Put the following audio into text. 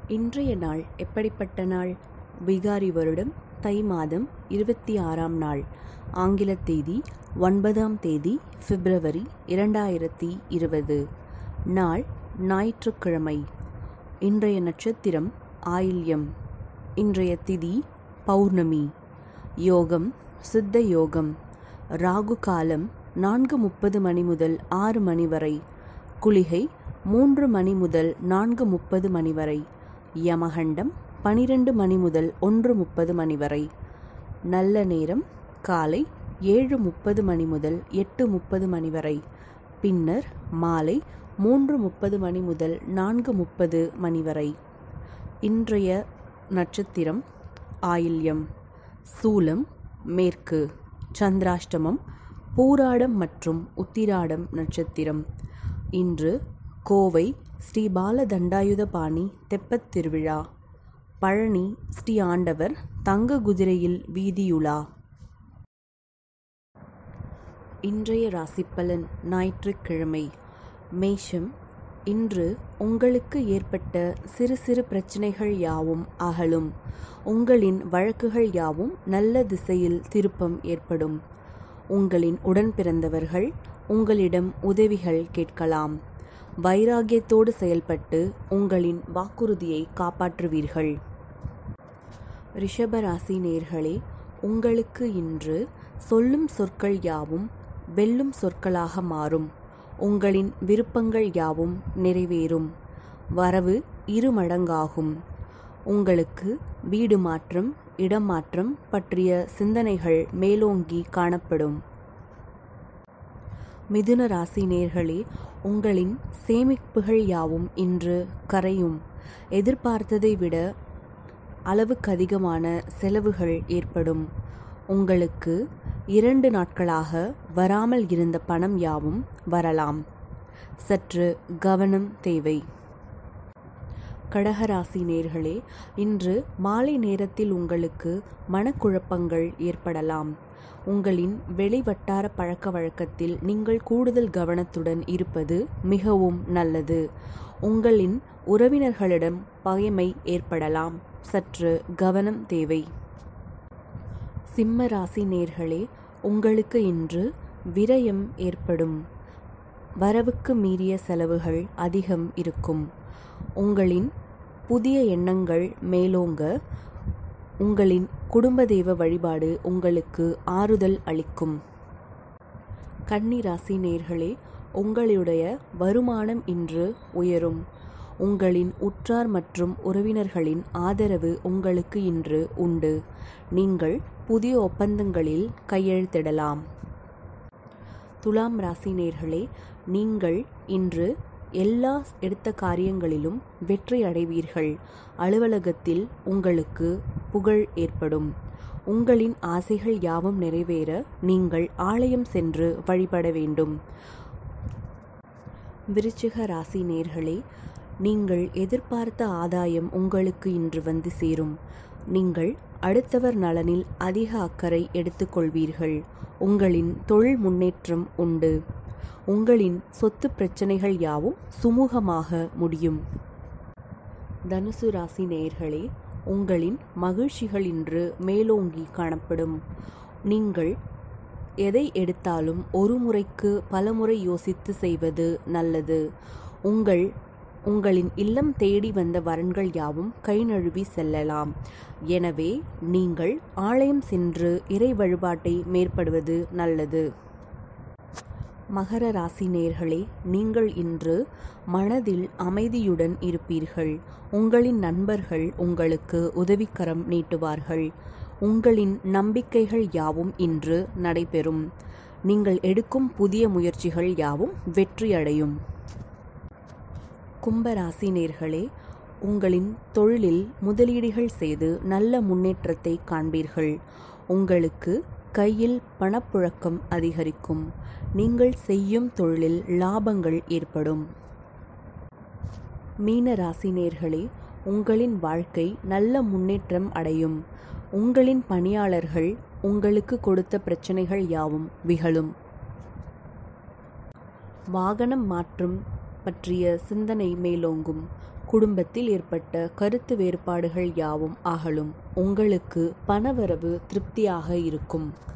இன்றைய நாள் எப்படிப்பட்ட நாள் விகாரி வருடம் தை மாதம் இருபத்தி ஆறாம் நாள் ஆங்கில தேதி ஒன்பதாம் தேதி பிப்ரவரி இரண்டாயிரத்தி இருபது நாள் ஞாயிற்றுக்கிழமை இன்றைய நட்சத்திரம் ஆயில்யம் இன்றைய திதி பௌர்ணமி யோகம் சித்த யோகம் ராகு காலம் நான்கு முப்பது மணி முதல் ஆறு மணி வரை குளிகை மூன்று மணி முதல் நான்கு முப்பது மணி வரை யமகண்டம் பனிரெண்டு மணி முதல் ஒன்று முப்பது மணி வரை நல்ல நேரம் காலை ஏழு முப்பது மணி முதல் எட்டு முப்பது மணி வரை பின்னர் மாலை மூன்று முப்பது மணி முதல் நான்கு முப்பது மணி வரை இன்றைய நட்சத்திரம் ஆயில்யம் சூலம் மேற்கு சந்திராஷ்டமம் பூராடம் மற்றும் உத்திராடம் நட்சத்திரம் இன்று கோவை ஸ்ரீ பால தண்டாயுதபாணி தெப்பத் திருவிழா பழனி ஸ்ரீ ஆண்டவர் தங்க குதிரையில் வீதியுலா இன்றைய ராசிப்பலன் ஞாயிற்றுக்கிழமை மேஷம் இன்று உங்களுக்கு ஏற்பட்ட சிறு சிறு பிரச்சனைகள் யாவும் அகலும் உங்களின் வழக்குகள் யாவும் நல்ல திசையில் திருப்பம் ஏற்படும் உங்களின் உடன் பிறந்தவர்கள் உங்களிடம் உதவிகள் கேட்கலாம் வைராகியத்தோடு செயல்பட்டு உங்களின் வாக்குறுதியை காப்பாற்றுவீர்கள் ரிஷபராசி நேர்களே உங்களுக்கு இன்று சொல்லும் சொற்கள் யாவும் வெல்லும் சொற்களாக மாறும் உங்களின் விருப்பங்கள் யாவும் நிறைவேறும் வரவு இரு மடங்காகும் உங்களுக்கு வீடு மாற்றம் இடம் மாற்றம் பற்றிய சிந்தனைகள் மேலோங்கி காணப்படும் மிதுன ராசி நேர்களே உங்களின் சேமிப்புகள் யாவும் இன்று கரையும் எதிர்பார்த்ததை விட அளவுக்கு அதிகமான செலவுகள் ஏற்படும் உங்களுக்கு இரண்டு நாட்களாக வராமல் இருந்த பணம் யாவும் வரலாம் சற்று கவனம் தேவை கடகராசி நேர்களே இன்று மாலை நேரத்தில் உங்களுக்கு மனக்குழப்பங்கள் ஏற்படலாம் உங்களின் வெளிவட்டார பழக்க வழக்கத்தில் நீங்கள் கூடுதல் கவனத்துடன் இருப்பது மிகவும் நல்லது உங்களின் உறவினர்களிடம் பகைமை ஏற்படலாம் சற்று கவனம் தேவை சிம்ம ராசி நேர்களே உங்களுக்கு இன்று விரயம் ஏற்படும் வரவுக்கு மீறிய செலவுகள் அதிகம் இருக்கும் உங்களின் புதிய எண்ணங்கள் மேலோங்க உங்களின் குடும்ப தெய்வ வழிபாடு உங்களுக்கு ஆறுதல் அளிக்கும் கன்னி ராசி நேர்களே உங்களுடைய வருமானம் இன்று உயரும் உங்களின் உற்றார் மற்றும் உறவினர்களின் ஆதரவு உங்களுக்கு இன்று உண்டு நீங்கள் புதிய ஒப்பந்தங்களில் கையெழுத்திடலாம் துலாம் ராசி நேர்களே நீங்கள் இன்று எல்லா எடுத்த காரியங்களிலும் வெற்றி அடைவீர்கள் அலுவலகத்தில் உங்களுக்கு புகழ் ஏற்படும் உங்களின் ஆசைகள் யாவும் நிறைவேற நீங்கள் ஆலயம் சென்று வழிபட வேண்டும் விருச்சிக ராசி நேர்களே நீங்கள் எதிர்பார்த்த ஆதாயம் உங்களுக்கு இன்று வந்து சேரும் நீங்கள் அடுத்தவர் நலனில் அதிக அக்கறை எடுத்துக்கொள்வீர்கள் உங்களின் தொழில் முன்னேற்றம் உண்டு உங்களின் சொத்து பிரச்சனைகள் யாவும் சுமூகமாக முடியும் தனுசு ராசி நேயர்களே உங்களின் மகிழ்ச்சிகள் இன்று மேலோங்கி காணப்படும் நீங்கள் எதை எடுத்தாலும் ஒரு முறைக்கு பலமுறை யோசித்து செய்வது நல்லது உங்கள் உங்களின் இல்லம் தேடி வந்த வரன்கள் யாவும் கை நழுவி செல்லலாம் எனவே நீங்கள் ஆலயம் சென்று இறை வழிபாட்டை மேற்படுவது நல்லது மகர ராசி நேர்களே நீங்கள் இன்று மனதில் அமைதியுடன் இருப்பீர்கள் உங்களின் நண்பர்கள் உங்களுக்கு உதவிக்கரம் நீட்டுவார்கள் உங்களின் நம்பிக்கைகள் யாவும் இன்று நடைபெறும் நீங்கள் எடுக்கும் புதிய முயற்சிகள் யாவும் வெற்றியடையும் கும்பராசி நேர்களே உங்களின் தொழிலில் முதலீடுகள் செய்து நல்ல முன்னேற்றத்தை காண்பீர்கள் உங்களுக்கு கையில் பணப்புழக்கம் அதிகரிக்கும் நீங்கள் செய்யும் தொழிலில் லாபங்கள் ஏற்படும் மீன ராசினியர்களே உங்களின் வாழ்க்கை நல்ல முன்னேற்றம் அடையும் உங்களின் பணியாளர்கள் உங்களுக்கு கொடுத்த பிரச்சனைகள் யாவும் விகழும் வாகனம் மாற்றும் பற்றிய சிந்தனை மேலோங்கும் குடும்பத்தில் ஏற்பட்ட கருத்து வேறுபாடுகள் யாவும் அகலும் உங்களுக்கு பணவரவு திருப்தியாக இருக்கும்